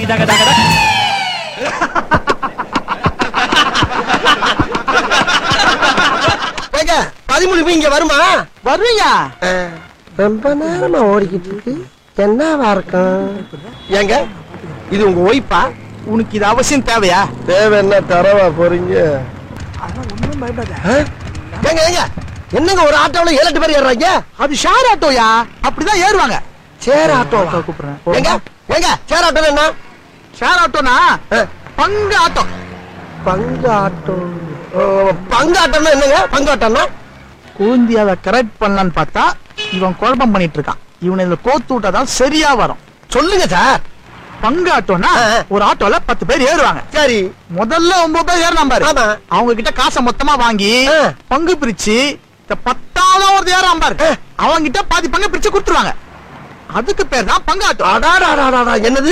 டிக்கு டக டக டக. ஏங்க பதிமூணு இங்க வருமா வருவீங்க ரொம்ப நேரமா ஓடிக்கிட்டு இருக்கு என்னவா இருக்கும் ஏங்க இது உங்க ஒய்ஃபா உனக்கு இது அவசியம் தேவையா தேவை என்ன தரவா போறீங்க அதெல்லாம் ஒண்ணும் பயப்படாத ஆ? ஏங்க ஏங்க என்னங்க ஒரு ஆட்டோல ஏழு எட்டு பேர் ஏறுறாங்க அது ஷேர் ஆட்டோயா அப்படிதான் ஏறுவாங்க சேர் ஆட்டோ கூப்பிடுறேன் ஏங்க ஏங்க சேர் ஆட்டோ என்ன ஷேர் ஆட்டோனா ஆ, பங்கு ஆட்டோ பங்கு ஆட்டோ ஓ, பங்கு ஆட்டோன்னா என்னங்க பங்கு ஆட்டோன்னா கூந்தி அதை கரெக்ட் பண்ணலான்னு பார்த்தா இவன் குழப்பம் பண்ணிட்டு இருக்கான் இவனை இதுல கோத்து விட்டாதான் சரியா வரும் சொல்லுங்க சார் பங்கு ஆட்டோனா ஆ, ஆ. ஒரு ஆட்டோல பத்து பேர் ஏறுவாங்க சரி முதல்ல ஒன்பது பேர் ஏறினா பாரு ஆமா. அவங்க கிட்ட காசை மொத்தமா வாங்கி ஆ. பங்கு பிரிச்சு இந்த பத்தாவது ஒரு ஏறாம பாரு ஆ. அவங்க கிட்ட பாதி பங்கு பிரிச்சு கொடுத்துருவாங்க அதுக்கு பேர் தான் பங்கு ஆட்டோ அடாடாடாடா என்னது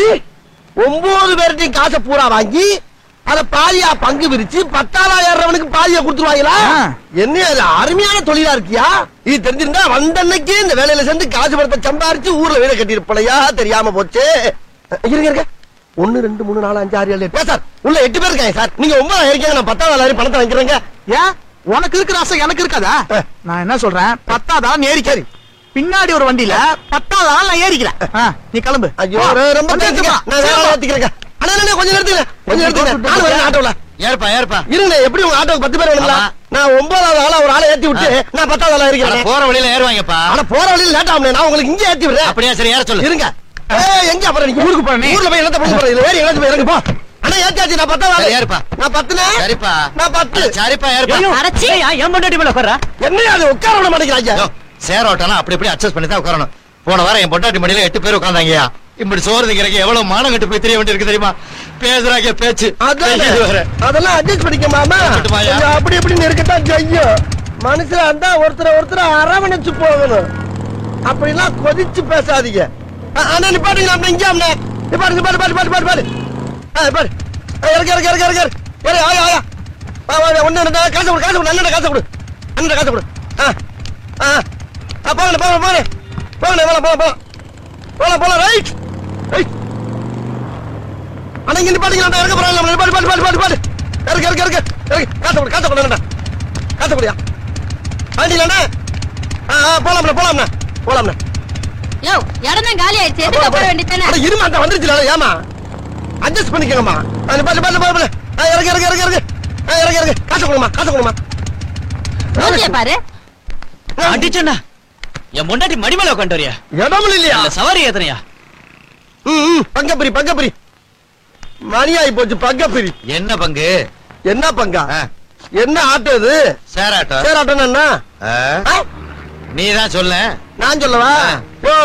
ஒன்பது பேர்ட்டையும் காசை பூரா வாங்கி அத பாதியா பங்கு பிரிச்சு பத்தாயிரம் பாதியா கொடுத்துருவாங்களா ஆ. என்ன இது அருமையான தொழிலா இருக்கியா இது தெரிஞ்சிருந்தா வந்த அன்னைக்கே இந்த வேலையில சேர்ந்து காசு படத்தை சம்பாரிச்சு ஊர்ல வீட கட்டியிருப்பலையா தெரியாம போச்சு இருங்க இருங்க ஒன்னு ரெண்டு மூணு நாலு அஞ்சு ஆறு ஏழு எட்டு சார் உள்ள எட்டு பேர் இருக்காங்க சார் நீங்க ஒன்பதாயிரம் இருக்கீங்க நான் பத்தாவது பணத்தை வாங்கிக்கிறேங்க ஏன் உனக்கு இருக்கிற ஆசை எனக்கு இருக்காதா ஆ. நான் என்ன சொல்றேன் பத்தாதா நீ ஏறிக்க பின்னாடி ஒரு வண்டியில பத்தாதா நான் ஏறிக்கிறேன் ஆ, நீ கிளம்பு ஐயோ வா. ரொம்ப வந்து பேசுங்க ஏத்துக்கலாம். நான் வேற ஆளை ஏத்திக்கிறேங்க அண்ணா அண்ணா, கொஞ்சம் நிறுத்துங்க கொஞ்சம் நிறுத்துங்க நானும் வரேன் ஆட்டோல ஏற்பா ஏற்பா இருங்க எப்படி உங்க ஆட்டோக்கு பத்து பேர் வேணுங்களா ஆமா. நான் ஒன்பதாவது ஆளா ஒரு ஆளை ஏத்தி விட்டு நான் பத்தாவது ஆளா அட, இருக்கேன் போற வழியில ஏறுவாங்கப்பா ஆனா போற வழியில லேட் ஆகும் நான் உங்களுக்கு இங்க ஏத்தி விடுறேன் அப்படியா சரி ஏற சொல்லு இருங்க ஏய், எங்க அப்புறம் நீங்க ஊருக்கு போறேன் ஊர்ல போய் என்னத்த பண்ண போறேன் இதுல வேற எங்கேயாச்சும் போய் இறங்கு போ அண்ணா ஏத்தியாச்சு நான் பத்தாவது ஆளு சரி, ஏறுப்பா. நான் பத்துனே சரிப்பா நான் பத்து அட, சரிப்பா ஏறுப்பா ஐயோ, ஏய்யா, என் பொண்டாட்டி மேல உட்கார்றா? என்ன அது உட்கார விட மாட்டேங்கிறாங்க யோ, சேர் ஓட்டலாம் அப்படி இப்படி அட்ஜஸ்ட் பண்ணி தான் உட்காரணும் போன வாரம் என் பொண்டாட்டி மடியில எட்டு பேர் உட்காந்தாங்கயா இப்படி சோறு திங்கிறக்கு எவ்வளவு மானம் கட்டு போய் தெரிய வேண்டியிருக்கு தெரியுமா பேசுறாங்க பேச்சு அதான் பேசிட்டு வர. அதெல்லாம் அட்ஜஸ்ட் பண்ணிக்க மாமா இருக்கட்டுமாயா? கொஞ்சம் அப்படி இப்படி இருக்கத்தான் செய்யும் மனுஷன் அந்த ஒருத்தர் ஒருத்தர் அரவணைச்சு போகணும் அப்படிலாம் கொதிச்சு பேசாதீங்க அ- அண்ணா நிப்பாட்டுங்க அண்ணா இங்க அண்ணா நிப்பாட்டு நிப்பாட்டு பாட்டு பாட்டு பாட்டு பாட்டு ஆ பாரு ஆ, இறக்கு இறக்கு இறக்கு இறக்கு இறக்கு இறக்கு ஆயா ஆயா வா வா ஒண்ணு ரெண்டு காசு கொடு காசு கொடு அண்ணன் காசு கொடு அண்ணன் காசு கொடு ஆ ஆ ஆ போங்க போங்க போங்க போங்க போலாம் போலாம் போலாம் போலாம் போலாம் ரைட் ரைட் அண்ணா இங்க நிப்பாட்டுங்க நான் இறக்க போறேன் நிப்பாட்டு பாட்டு பாட்டு பாட்டு பாட்டு இறக்கு இறக்கு இறக்கு இறக்கு காசு கொடு காசு கொடு அண்ணா காசு கொடுயா ஆண்டிலண்ணா ஆ ஆ போலாம்ண்ணா போலாம்ண்ணா போலாம்ண்ணா யோ இடம் தான் காலி ஆயிடுச்சு எதுக்கு போட வேண்டியதானே அட இருமா அந்த வந்துருச்சுல ஏமா அட்ஜஸ்ட் பண்ணிக்கங்கம்மா அது பாட்டு பாட்டு பாட்டு ஆ இறக்கு இறக்கு இறக்கு இறக்கு ஆ இறக்கு இறக்கு காசு கொடுமா காசு கொடுமா மூஞ்சிய பாரு அடிச்சேன்னா, என் பொண்டாட்டி மடி மேல உட்காந்துட்டு வரியா? இடம் இல்லையா இல்ல, சவாரி ஏத்துறியா? ம் ம், பங்கப்பிரி பங்கப்பிரி மணியாயி போச்சு பங்கப்பிரி என்ன பங்கு என்ன பங்கா ஆ, என்ன ஆட்டோ இது சேர் ஆட்டோ சேர் ஆட்டோன்னா என்ன ஆ? நீ தான் சொல்ல நான் சொல்லவா ஆ. ஓ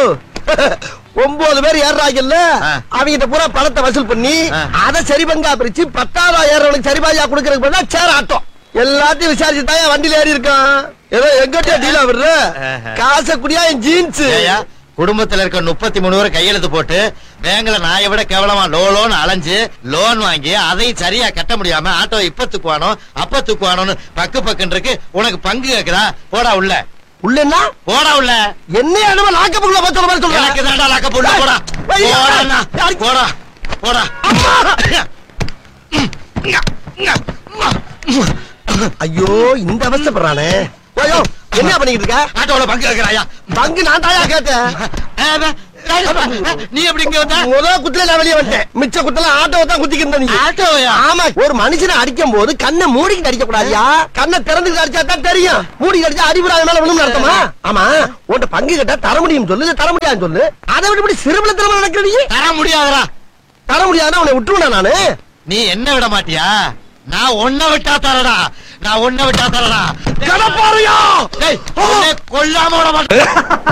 ஒன்பது பேர் ஏறாங்கல்ல ஆ. அவங்கிட்ட பூரா பணத்தை வசூல் பண்ணி ஆ. அத சரி பங்கா பிரிச்சு பத்தாயிரம் ஏறவனுக்கு சரி பாதியா கொடுக்கறதுக்கு பதிலா சேர் ஆட்டோ எல்லாத்தையும் விசாரிச்சு தான் வண்டியில ஏறி இருக்கான் ஏதோ எங்கிட்ட டீலா விடுற ஆஹா. காசை குடியா என் ஜீன்ஸ் ஏய்யா, குடும்பத்துல இருக்க முப்பத்தி மூணு பேர் கையெழுத்து போட்டு பேங்க்ல நாயை விட கேவலமா லோ லோன் அலைஞ்சு லோன் வாங்கி அதையும் சரியா கட்ட முடியாம ஆட்டோ இப்ப தூக்குவானோ அப்ப தூக்குவானோன்னு பக்கு பக்குன்னு இருக்கு உனக்கு பங்கு கேக்குதா போடா உள்ள உள்ளன்னா போடா உள்ள என்ன என்னமோ லாக்கப்புக்குள்ள போய் சொல்ற மாதிரி எனக்கு சொல்றேன் தாண்டா லாக்க போடா போடா ஐயா. போடா போடா போடா ஐயோ இந்த அவஸ்தைப்படுறானே ஐயோ என்ன பண்ணிக்கிட்டு இருக்க ஆட்டோல பங்கு கேக்குறாயா பங்கு நான் தாயா கேட்டேன் நீ எப்படி இங்க வந்த முத குத்துல நான் வெளியே வந்துட்டேன் மிச்ச குத்தல ஆட்டோ தான் குத்திக்கிட்டு இருந்த நீ ஆட்டோயா ஆமா ஒரு மனுஷனை அடிக்கும் போது கண்ணை மூடிக்கிட்டு அடிக்க கூடாதியா கண்ணை திறந்துக்கிட்டு அடிச்சா தான் தெரியும் மூடி அடிச்சா அடிபடாத மேல விழுந்து அர்த்தமா ஆமா உன்கிட்ட பங்கு கேட்டா தர முடியும் சொல்லு இல்ல தர முடியாதுன்னு சொல்லு அதை விட்டு இப்படி சிறுபல திறமை நடக்கிற நீ தர முடியாதுடா தர முடியாதுன்னா உன்னை விட்டுருவேனா நானு நீ என்ன விட மாட்டியா நான் ஒன்ன விட்டா தரடா நான் ஒன்ன விட்டா தரடா கடப்பாறையா டேய், உன்னை கொல்லாம விட மாட்டேன்